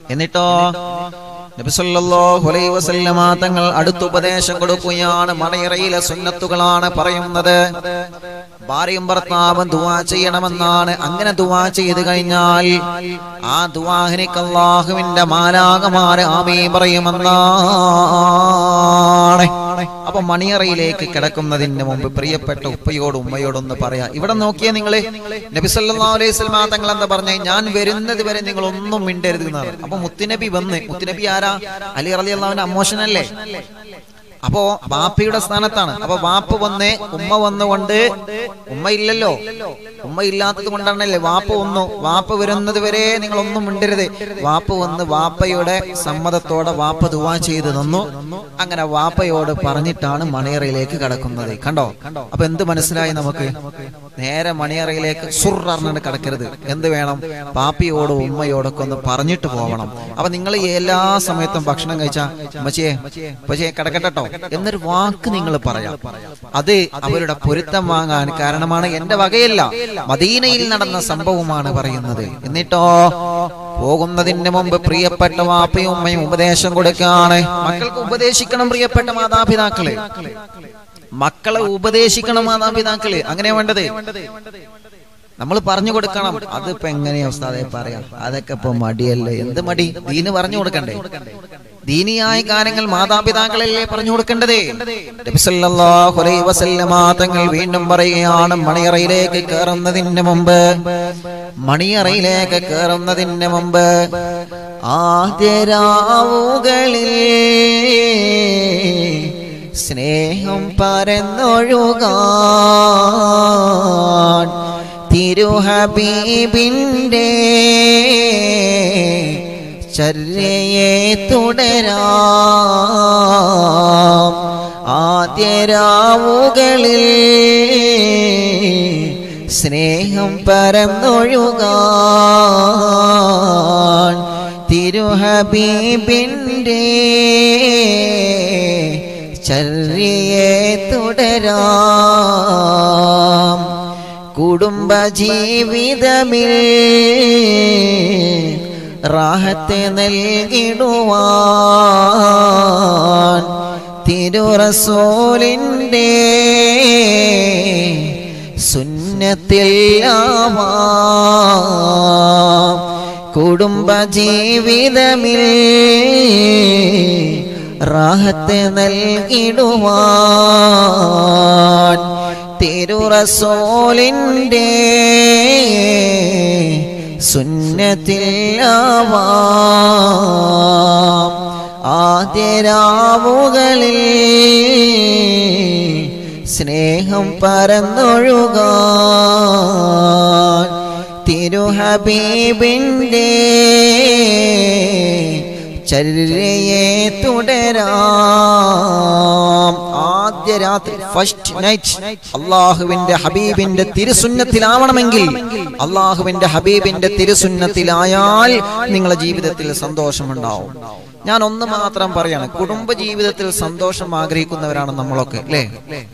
എന്നിട്ടോ നബിസല്ലല്ലാഹു അലൈഹി വസല്ലമ തങ്ങൾ അടുത്തുപദേശം കൊടുക്കുകയാണ് മണയറയിലെ സുന്നത്തുകളാണ് പറയുന്നത് ഭാര്യയും ഭർത്താവും ദുവാ ചെയ്യണമെന്നാണ് അങ്ങനെ ദുവാ ചെയ്തു കഴിഞ്ഞാൽ ആ ദുവാഹിനിക്ക് അള്ളാഹുവിന്റെ മാലാകമാര് ആമീ പറയുമെന്നാണ് അപ്പൊ മണിയറയിലേക്ക് കിടക്കുന്നതിന് മുമ്പ് പ്രിയപ്പെട്ട ഉപ്പയോടും ഉമ്മയോടൊന്ന് പറയാ ഇവിടെ നോക്കിയേ നിങ്ങള് നബി സല്ലല്ലാഹു അലൈഹി വസല്ലമ തങ്ങൾ എന്താ പറഞ്ഞേ ഞാൻ വരുന്നത് വരെ നിങ്ങൾ ഒന്നും മിണ്ടരുത് എന്നാണ് അപ്പൊ മുത്തുനബി വന്ന് മുത്തുനബി ആരാ അലി റളിയല്ലാഹുവിന്റെ അമ്മോഷനല്ലേ അപ്പോ വാപ്പയുടെ സ്ഥാനത്താണ് അപ്പൊ വാപ്പ വന്ന് ഉമ്മ വന്നുകൊണ്ട് ഉമ്മ ഇല്ലല്ലോ ഉമ്മ ഇല്ലാത്തത് കൊണ്ടാണല്ലേ വാപ്പ വന്നു വാപ്പ വരുന്നത് വരെ നിങ്ങൾ ഒന്നും മിണ്ടരുത് വാപ്പ വന്ന് വാപ്പയുടെ സമ്മതത്തോടെ വാപ്പ ദുവാ ചെയ്ത് തന്നു അങ്ങനെ വാപ്പയോട് പറഞ്ഞിട്ടാണ് മണിയറയിലേക്ക് കടക്കുന്നത് കണ്ടോ അപ്പൊ എന്ത് മനസ്സിലായി നമുക്ക് നേരെ മണിയറയിലേക്ക് സുററിഞ്ഞിട്ട് കിടക്കരുത് എന്ത് വേണം പാപ്പിയോടും ഉമ്മയോടൊക്കെ ഒന്ന് പറഞ്ഞിട്ട് പോകണം അപ്പൊ നിങ്ങൾ എല്ലാ സമയത്തും ഭക്ഷണം കഴിച്ചാ ഉമ്മച്ചിയെ ഉമ്മച്ചിയെ കിടക്കട്ടോ എന്നൊരു വാക്ക് നിങ്ങൾ പറയാം അത് അവരുടെ പൊരുത്തം വാങ്ങാൻ കാരണമാണ് എന്റെ വകയല്ല മദീനയിൽ നടന്ന സംഭവമാണ് പറയുന്നത് എന്നിട്ടോ പോകുന്നതിന് മുമ്പ് പ്രിയപ്പെട്ട വാപ്പയും ഉമ്മയും ഉപദേശം കൊടുക്കാണ് മക്കൾക്ക് ഉപദേശിക്കണം പ്രിയപ്പെട്ട മാതാപിതാക്കളെ മക്കളെ ഉപദേശിക്കണം മാതാപിതാക്കള് അങ്ങനെ വേണ്ടത് നമ്മൾ പറഞ്ഞു കൊടുക്കണം അതിപ്പോ എങ്ങനെയാ ഉസ്താദെ പറയാം അതൊക്കെ ഇപ്പൊ മടിയല്ലേ എന്ത് മടി ദീന് പറഞ്ഞു കൊടുക്കണ്ടേ ദീനിയായ കാര്യങ്ങൾ മാതാപിതാക്കളല്ലേ പറഞ്ഞു കൊടുക്കേണ്ടതേ നബി സല്ലല്ലാഹു അലൈഹി വസല്ലമ തങ്ങൾ വീണ്ടും പറയുകയാണ് മണിയറയിലേക്ക് കയറുന്നതിന് മുമ്പ് മണിയറയിലേക്ക് കയറുന്നതിന് മുമ്പ് ആദ്യരാവുകളിൽ സ്നേഹം പരന്നൊഴുകാൻ തിരുഹബീബിൻ്റെ ചര്യയെ തുടരാം ആദ്യരാവുകളിൽ സ്നേഹം പരന്നൊഴുകാൻ തിരുഹബീബിൻ്റെ ചര്യയെ തുടരാം കുടുംബ ജീവിതമിൽ റാഹത്തെ നൽകിടുവാൻ തിരുറസോലിൻ്റെ സുന്നത്തിൽ ആവാം കുടുംബ ജീവിതമിൽ റാഹത്തെ നൽകിടുവാൻ തിരുറസോലിൻ്റെ സുന്നത്തിൽ ആവാം ആദ്യരാവുകളിൽ സ്നേഹം പരന്നൊഴുകാൻ തിരുഹബീബിൻ്റെ ചര്യയെ തുടരാം ആദ്യ രാത്രി ഫസ്റ്റ് നൈറ്റ് അള്ളാഹുവിന്റെ ഹബീബിന്റെ തിരുസുന്നത്തിലാവണമെങ്കിൽ അള്ളാഹുവിന്റെ ഹബീബിന്റെ തിരുസുന്നത്തിലായാൽ നിങ്ങളുടെ ജീവിതത്തിൽ സന്തോഷമുണ്ടാവും ഞാൻ ഒന്ന് മാത്രം പറയാണ് കുടുംബ ജീവിതത്തിൽ സന്തോഷം ആഗ്രഹിക്കുന്നവരാണ് നമ്മളൊക്കെ അല്ലേ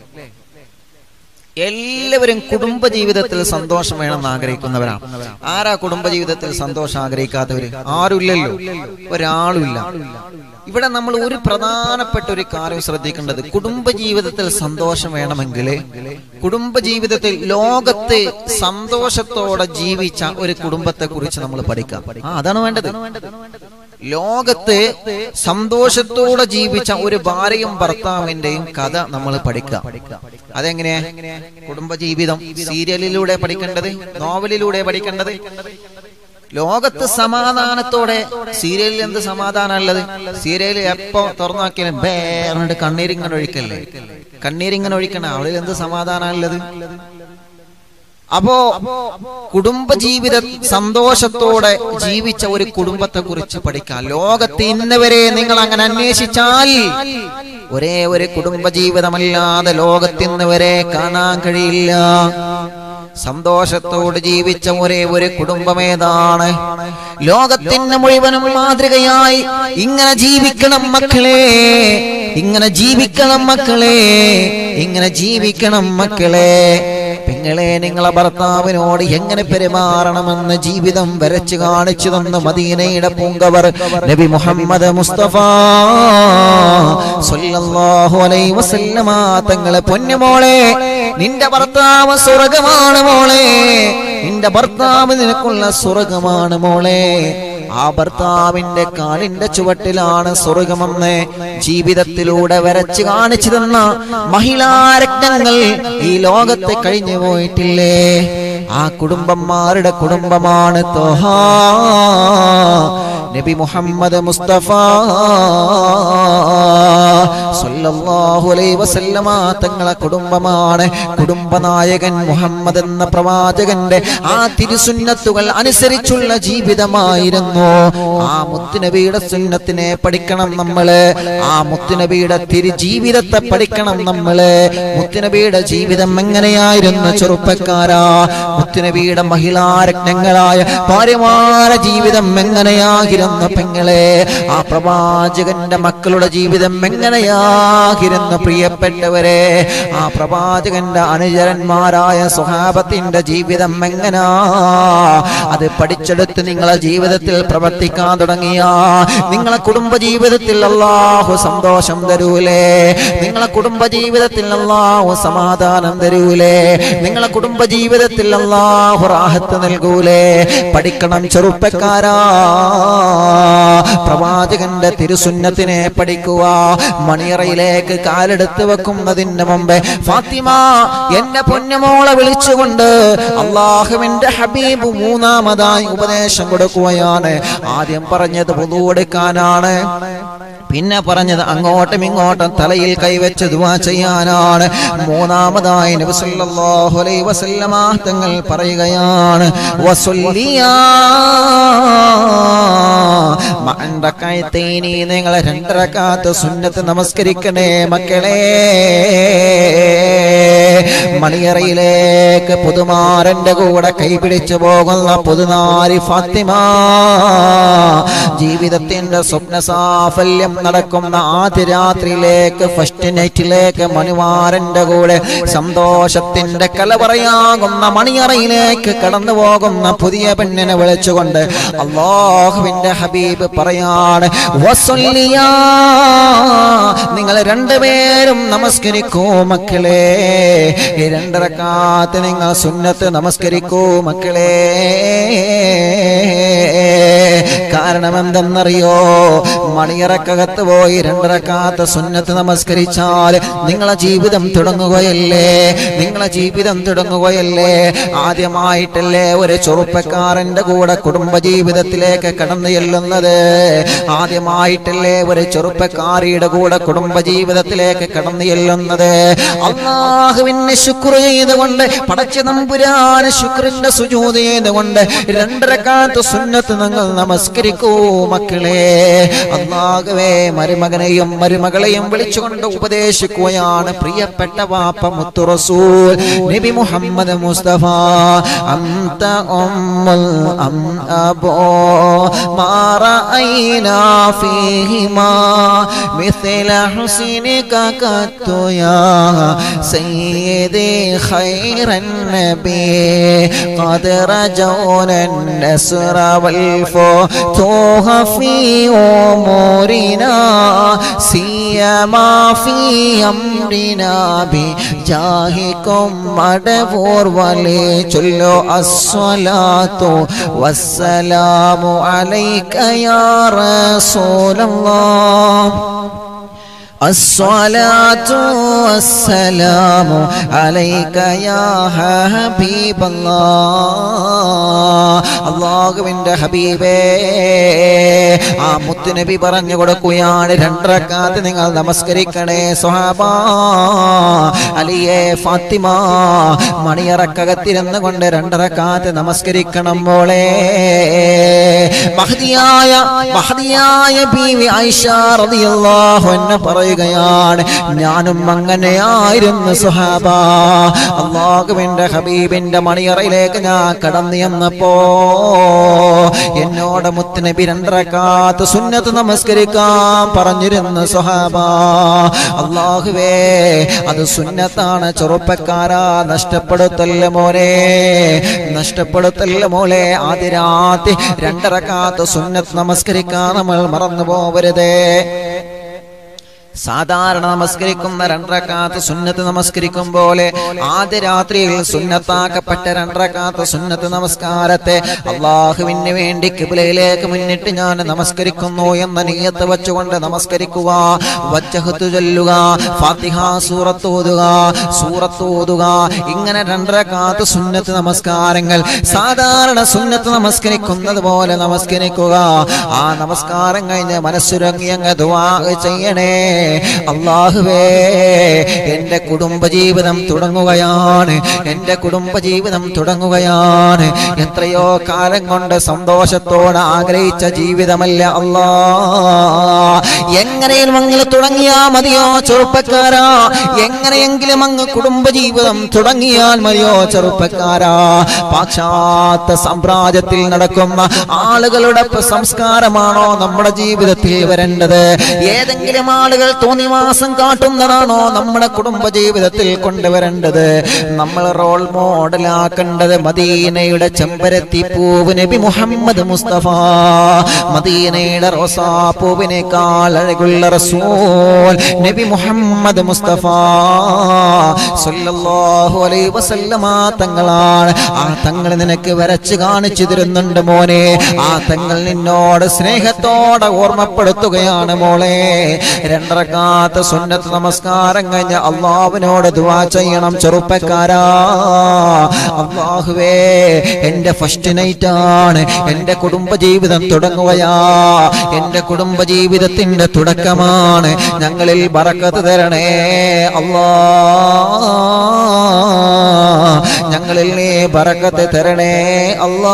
എല്ലാവരും കുടുംബ ജീവിതത്തിൽ സന്തോഷം വേണമെന്ന് ആഗ്രഹിക്കുന്നവരാണ് ആരാ കുടുംബ ജീവിതത്തിൽ സന്തോഷം ആഗ്രഹിക്കാത്തവര് ആരുമില്ലല്ലോ ഒരാളുമില്ല ഇവിടെ നമ്മൾ ഒരു പ്രധാനപ്പെട്ട ഒരു കാര്യം ശ്രദ്ധിക്കേണ്ടത് കുടുംബ ജീവിതത്തിൽ സന്തോഷം വേണമെങ്കിൽ കുടുംബ ജീവിതത്തിൽ ലോകത്ത് സന്തോഷത്തോടെ ജീവിച്ച ഒരു കുടുംബത്തെ കുറിച്ച് നമ്മൾ പഠിക്കാം ആ അതാണ് വേണ്ടത് ലോകത്ത് സന്തോഷത്തോടെ ജീവിച്ച ഒരു ഭാര്യയും ഭർത്താവിന്റെയും കഥ നമ്മൾ പഠിക്കാം അതെങ്ങനെ കുടുംബജീവിതം സീരിയലിലൂടെ പഠിക്കേണ്ടത് നോവലിലൂടെ പഠിക്കേണ്ടത് ലോകത്ത് സമാധാനത്തോടെ സീരിയലിൽ എന്ത് സമാധാനമുള്ളത് സീരിയൽ എപ്പോ തുറന്നാക്കിയാലും ബേറിട്ട് കണ്ണീരിങ്ങനെ ഒഴിക്കല്ലേ കണ്ണീരിങ്ങനെ ഒഴിക്കണ അവളിൽ എന്ത് സമാധാനമുള്ളത് അപ്പോ കുടുംബജീവിത സന്തോഷത്തോടെ ജീവിച്ച ഒരു കുടുംബത്തെ കുറിച്ച് പഠിക്കാം ലോകത്ത് ഇന്നവരെ നിങ്ങൾ അങ്ങനെ അന്വേഷിച്ചാൽ ഒരേ ഒരു കുടുംബജീവിതമല്ലാതെ ലോകത്തിന്ന് വരെ കാണാൻ കഴിയില്ല സന്തോഷത്തോട് ജീവിച്ച ഒരേ ഒരു കുടുംബമേതാണ് ലോകത്തിന് മുഴുവനും മാതൃകയായി ഇങ്ങനെ ജീവിക്കണം മക്കളെ ഇങ്ങനെ ജീവിക്കണം മക്കളെ ഇങ്ങനെ ജീവിക്കണം മക്കളെ പെങ്ങളെ നിങ്ങളെ ഭർത്താവിനോട് എങ്ങനെ പെരുമാറണമെന്ന് ജീവിതം വരച്ചു കാണിച്ചു തന്ന മദീനയുടെ പൂങ്കവർ നബി മുഹമ്മദ് മുസ്തഫ സല്ലല്ലാഹു അലൈഹി വസല്ലമ തങ്ങളെ പൊന്നുമോളെ നിന്റെ ഭർത്താവ് സ്വർഗമാണ് മോളെ നിന്റെ ഭർത്താവ് നിനക്കുള്ള സ്വർഗമാണ് മോളെ ആ ഭർത്താവിന്റെ കാലിന്റെ ചുവട്ടിലാണ് സ്വർഗമെന്ന് ജീവിതത്തിലൂടെ വരച്ച് കാണിച്ചു തന്ന മഹിളാരത്നങ്ങൾ ഈ ലോകത്തെ കഴിഞ്ഞു പോയിട്ടില്ലേ ആ കുടുംബന്മാരുടെ കുടുംബമാണ് തോഹ നബി മുഹമ്മദ് മുസ്തഫ സല്ലല്ലാഹു അലൈഹി വസല്ലമ തങ്ങളെ കുടുംബമാണ് കുടുംബനായകൻ മുഹമ്മദ് എന്ന പ്രവാചകന്റെ ആ തിരുസുന്നത്തുകൾ അനുസരിച്ചുള്ള ജീവിതമായിരുന്നു ആ മുത്തുനബിയുടെ സുന്നത്തിനെ പഠിക്കണം നമ്മള് ആ മുത്തുനബിയുടെ തിരു ജീവിതത്തെ പഠിക്കണം നമ്മള് മുത്തുനബിയുടെ ജീവിതം എങ്ങനെയായിരുന്നു ചെറുപ്പക്കാരാ മുത്തുനബിയുടെ മഹിളാരത്നങ്ങളായ ഭാര്യമാര ജീവിതം എങ്ങനെയാകിരുന്നു പെങ്ങളെ ആ പ്രവാചകന്റെ മക്കളുടെ ജീവിതം എങ്ങനെയാകിരുന്നു പ്രിയപ്പെട്ടവരെ ആ പ്രവാചകന്റെ അനുചരന്മാരായ സ്വഹാബത്തിന്റെ ജീവിതം എങ്ങനാ അത് പഠിച്ചെടുത്ത് നിങ്ങളെ ജീവിതത്തിൽ പ്രവർത്തിക്കാൻ തുടങ്ങിയ നിങ്ങളെ കുടുംബ ജീവിതത്തിൽ അള്ളാഹു സന്തോഷം തരൂലേ നിങ്ങളെ കുടുംബ ജീവിതത്തിൽ അള്ളാഹു സമാധാനം തരൂലേ നിങ്ങളെ കുടുംബ ജീവിതത്തിൽ അള്ളാഹു റാഹത്ത് നൽകൂലേ പഠിക്കണം ചെറുപ്പക്കാരാ പ്രവാചകന്റെ തിരുസുന്നത്തിനെ പഠിക്കുക മണിയറയിലേക്ക് കാലെടുത്ത് വെക്കുന്നതിന് മുമ്പ് ഫാത്തിമ എന്റെ പൊന്നുമോളെ വിളിച്ചുകൊണ്ട് അള്ളാഹുവിന്റെ ഹബീബ് മൂന്നാമതായി ഉപദേശം കൊടുക്കുകയാണ് ആദ്യം പറഞ്ഞത് പൊതുവെടുക്കാനാണ് പിന്നെ പറഞ്ഞത് അങ്ങോട്ടും ഇങ്ങോട്ടും തലയിൽ കൈവച്ച് ദുവാ ചെയ്യാനാണ് മൂന്നാമതായി നബി സല്ലല്ലാഹു അലൈഹി വസല്ലമ തങ്ങൾ പറയുകയാണ് വസുല്ലിയാ മഅൻറകൈതൈനി നിങ്ങൾ രണ്ടരക്കാത്ത സുന്നത്ത് നമസ്കരിക്കണേ മക്കളെ മണിയറയിലേക്ക് പുതുമാരന്റെ കൂടെ കൈപിടിച്ചു പോകുന്ന പുതുനാരി ഫാത്തിമ ജീവിതത്തിന്റെ സ്വപ്ന സാഫല്യം നടക്കുന്ന ആദ്യ രാത്രിയിലേക്ക് ഫസ്റ്റ് നൈറ്റിലേക്ക് മണിമാരന്റെ കൂടെ സന്തോഷത്തിന്റെ കലവറയാകുന്ന മണിയറയിലേക്ക് കടന്നു പോകുന്ന പുതിയ പെണ്ണിനെ വിളിച്ചുകൊണ്ട് അള്ളാഹുവിന്റെ ഹബീബ് പറയാണ് വസുല്ലിയാ നിങ്ങൾ രണ്ടുപേരും നമസ്കരിക്കൂ മക്കളെ ഈ രണ്ടരക്കാത്ത് നിങ്ങൾ സുന്നത്ത് നമസ്കരിക്കൂ മക്കളെ കാരണം എന്തെന്നറിയോ മണിയറക്കകത്ത് പോയി രണ്ടരക്കാത്ത സുന്നത്ത് നമസ്കരിച്ചാൽ നിങ്ങളെ ജീവിതം തുടങ്ങുകയല്ലേ നിങ്ങളെ ജീവിതം തുടങ്ങുകയല്ലേ ആദ്യമായിട്ടല്ലേ ഒരു ചെറുപ്പക്കാരന്റെ കൂടെ കുടുംബ ജീവിതത്തിലേക്ക് കടന്നു ചെല്ലുന്നത് ആദ്യമായിട്ടല്ലേ ഒരു ചെറുപ്പക്കാരിയുടെ കൂടെ കുടുംബ ജീവിതത്തിലേക്ക് കടന്നു ചെല്ലുന്നത് അള്ളാഹുവിനെ ശുക്ർ ചെയ്തുകൊണ്ട് പടച്ച നമ്പുരാന് ശുക്രിന്റെ സുജൂത് ചെയ്തുകൊണ്ട് രണ്ടരക്കാത്ത സുന്നത്ത് നിങ്ങൾ നമസ്കരിക്കൂ മക്കളെ അള്ളാഹുവേ മരുമകനെയും മരുമകളെയും വിളിച്ചുകൊണ്ട് ഉപദേശിക്കുകയാണ് പ്രിയപ്പെട്ട വാപ്പ മുത്തു റസൂൽ നബി മുഹമ്മദ് മുസ്തഫ അന്ത ഉമ്മുൽ അം അബോ ما رأينا فيهما مثل حسنك قط يا سيدي خير النبي قد رجونا النصر والفتوح في أمورنا سيما في أمرنا بجاهكم مدبور ولي چلو الصلاة والسلام عليك يا رسول الله الصلاة والسلام عليك يا حبيب الله അള്ളാഹുവിന്റെ ഹബീബേ ആ മുത്തുനബി പറഞ്ഞു കൊടുക്കുകയാണ് രണ്ടരക്കാത്ത് നിങ്ങൾ നമസ്കരിക്കണേ സ്വഹാബ അലിയെ ഫാത്തിമ മണിയറക്കകത്തിരുന്ന് കൊണ്ട് രണ്ടരക്കാത്ത് നമസ്കരിക്കണം മോളെ മഹദിയായ മഹദിയായ ബീവി ഐഷ റളിയല്ലാഹു അൻഹ പറയുകയാണ് ഞാനും അങ്ങനെയായിരുന്നു സുഹാബ അള്ളാഹുവിന്റെ ഹബീബിന്റെ മണിയറയിലേക്ക് ഞാൻ കടന്നു ചെന്നപ്പോ എന്നോട് മുത്തുനബി രണ്ടരക്കാത്ത് രണ്ടരക്കാത്ത് സുന്നത്ത് നമസ്കരിക്കാൻ പറഞ്ഞിരുന്നു സ്വഹാബ അള്ളാഹുവേ അത് സുന്നത്താണ് ചെറുപ്പക്കാരാ നഷ്ടപ്പെടുത്തല്ല മോനെ നഷ്ടപ്പെടുത്തല്ല മോളെ ആദ്യ രാത്രി രണ്ടരക്കാത്ത് സുന്നത്ത് നമസ്കരിക്കാൻ നമ്മൾ മറന്നു പോവരുതേ സാധാരണ നമസ്കരിക്കുന്ന രണ്ടരക്കാത്ത് സുന്നത്ത് നമസ്കരിക്കും പോലെ ആദ്യ രാത്രിയിൽ സുന്നത്താക്കപ്പെട്ട രണ്ടരക്കാത്ത് സുന്നത്ത് നമസ്കാരത്തെ അള്ളാഹുവിന് വേണ്ടി കിബിലയിലേക്ക് മുന്നിട്ട് ഞാൻ നമസ്കരിക്കുന്നു എന്ന നീയത്ത് വെച്ചുകൊണ്ട് നമസ്കരിക്കുക വജ്ജഹത്ത് ചൊല്ലുക ഫാത്തിഹ സൂറത്ത് ഓതുക സൂറത്ത് ഓതുക ഇങ്ങനെ രണ്ടരക്കാത്ത് സുന്നത്ത് നമസ്കാരങ്ങൾ സാധാരണ സുന്നത്ത് നമസ്കരിക്കുന്നത് പോലെ നമസ്കരിക്കുക ആ നമസ്കാരം കഴിഞ്ഞ് മനസ്സുരങ്ങി അങ്ങ് ദുആ ചെയ്യണേ അള്ളാഹുവേ എന്റെ കുടുംബജീവിതം തുടങ്ങുകയാണ് എന്റെ കുടുംബജീവിതം തുടങ്ങുകയാണ് എത്രയോ കാലം കൊണ്ട് സന്തോഷത്തോടെ ആഗ്രഹിച്ച ജീവിതമല്ല അല്ലാ എങ്ങനെയും അങ്ങ് തുടങ്ങിയാ മതിയോ ചെറുപ്പക്കാരാ എങ്ങനെയെങ്കിലും അങ്ങ് കുടുംബജീവിതം തുടങ്ങിയാൽ മതിയോ ചെറുപ്പക്കാരാ പാശ്ചാത്യ സാമ്രാജ്യത്തിൽ നടക്കുന്ന ആളുകളുടെ സംസ്കാരമാണോ നമ്മുടെ ജീവിതത്തിൽ വരേണ്ടത് ഏതെങ്കിലും ആളുകൾ തോന്നിവാസം കാട്ടുന്നതാണോ നമ്മുടെ കുടുംബ ജീവിതത്തിൽ കൊണ്ടുവരേണ്ടത് നമ്മൾ റോൾ മോഡലാക്കേണ്ടത് മദീനയുടെ ചെമ്പരത്തി പൂവ് നബി മുഹമ്മദ് മുസ്തഫ മദീനയുടെ റോസാപ്പൂവിനേക്കാൾ അഴകുള്ള റസൂൽ നബി മുഹമ്മദ് മുസ്തഫ സല്ലല്ലാഹു അലൈഹി വസല്ലമ തങ്ങളാണ് ആ തങ്ങൾ നിനക്ക് വരച്ച് കാണിച്ചു തരുന്നുണ്ട് മോനെ ആ തങ്ങൾ നിന്നോട് സ്നേഹത്തോടെ ഓർമ്മപ്പെടുത്തുകയാണ് മോളെ രണ്ടരക്കാത്ത സുന്നത്ത് നമസ്കാരം കഴിഞ്ഞ് അള്ളാഹുവിനോട് ദുവാ ചെയ്യണം ചെറുപ്പക്കാരാ അള്ളാഹുവേ എന്റെ ഫസ്റ്റ് നൈറ്റ് ആണ് എന്റെ കുടുംബജീവിതം തുടങ്ങുകയാ എന്റെ കുടുംബജീവിതത്തിന്റെ തുടക്കമാണ് ഞങ്ങളിൽ ബറക്കത്ത് തരണേ അള്ളാ ഞങ്ങളിൽ നീ ബറക്കത്ത് തരണേ അല്ലാ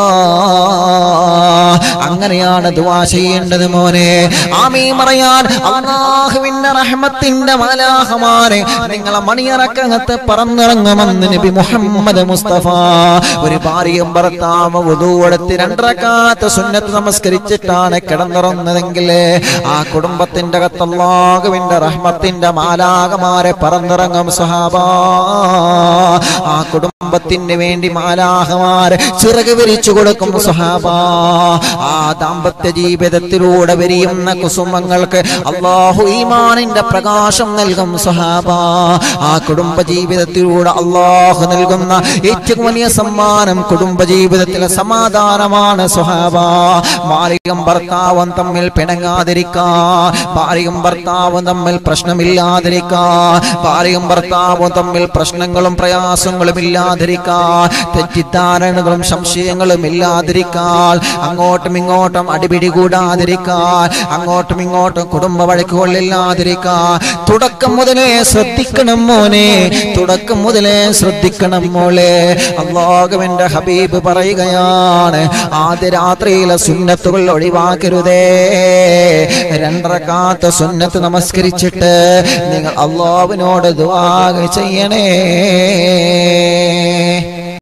അങ്ങനെയാണ് ദുവാ ചെയ്യേണ്ടത് മോനെ ആമീ പറയാൻ അള്ളാഹുവിന്റെ റഹ്മത്തിന്റെ മാലാഹമാരെ നിങ്ങളെ മണിയറക്കകത്ത് പറന്നിറങ്ങുമെന്ന് നബി മുഹമ്മദ് മുസ്തഫ ഒരു ഭാര്യയും ഭർത്താവ് വധുവെടുത്ത് രണ്ടരക്കാത്ത സുന്നത്ത് നമസ്കരിച്ചിട്ടാണ് കിടന്നിറങ്ങുന്നതെങ്കിൽ ആ കുടുംബത്തിന്റെ അകത്ത് അള്ളാഹുവിന്റെ റഹ്മത്തിന്റെ മാലാഹമാരെ പറന്നിറങ്ങും സഹാബ ആ കുടുംബത്തിന് വേണ്ടി മാലാഹമാരെ ചിറക് വിരിച്ചു കൊടുക്കും സഹാബ ആ ദാമ്പത്യ ജീവിതത്തിലൂടെ വിരിയുന്ന കുസുമങ്ങൾക്ക് അള്ളാഹു ഈമാനിന്റെ പ്രകാശം നൽകും സഹാബ ആ കുടുംബ ജീവിതത്തിലൂടെ അള്ളാഹു നൽകുന്ന ഏറ്റവും വലിയ സമ്മാനം കുടുംബ ജീവിതത്തിലെ സമാധാനമാണ് സുഹാബ ഭാര്യയും ഭർത്താവും തമ്മിൽ പിണങ്ങാതിരിക്കാ ഭാര്യയും ഭർത്താവും തമ്മിൽ പ്രശ്നമില്ലാതിരിക്കാ ഭാര്യയും ഭർത്താവും തമ്മിൽ പ്രശ്നങ്ങളും പ്രയാസങ്ങളും ഇല്ലാതിരിക്കാ തെറ്റിദ്ധാരണകളും സംശയങ്ങളും ഇല്ലാതിരിക്കാൻ അങ്ങോട്ടും ഇങ്ങോട്ടും അടിപിടി കൂടാതിരിക്കാൻ അങ്ങോട്ടും ഇങ്ങോട്ടും കുടുംബ വഴക്കുകളില്ലാതിരിക്കാൻ തുടക്കം മുതലേ ശ്രദ്ധിക്കണം മോനെ തുടക്കം മുതലേ ശ്രദ്ധിക്കണം മോളെ അള്ളാഹുവിന്റെ ഹബീബ് പറയുകയാണ് ആദ്യ രാത്രിയിലെ സുന്നത്തുകൾ ഒഴിവാക്കരുതേ രണ്ടരക്കാത്ത സുന്നത്ത് നമസ്കരിച്ചിട്ട് നിങ്ങൾ അള്ളാഹുവിനോട് ദുആ ചെയ്യണേ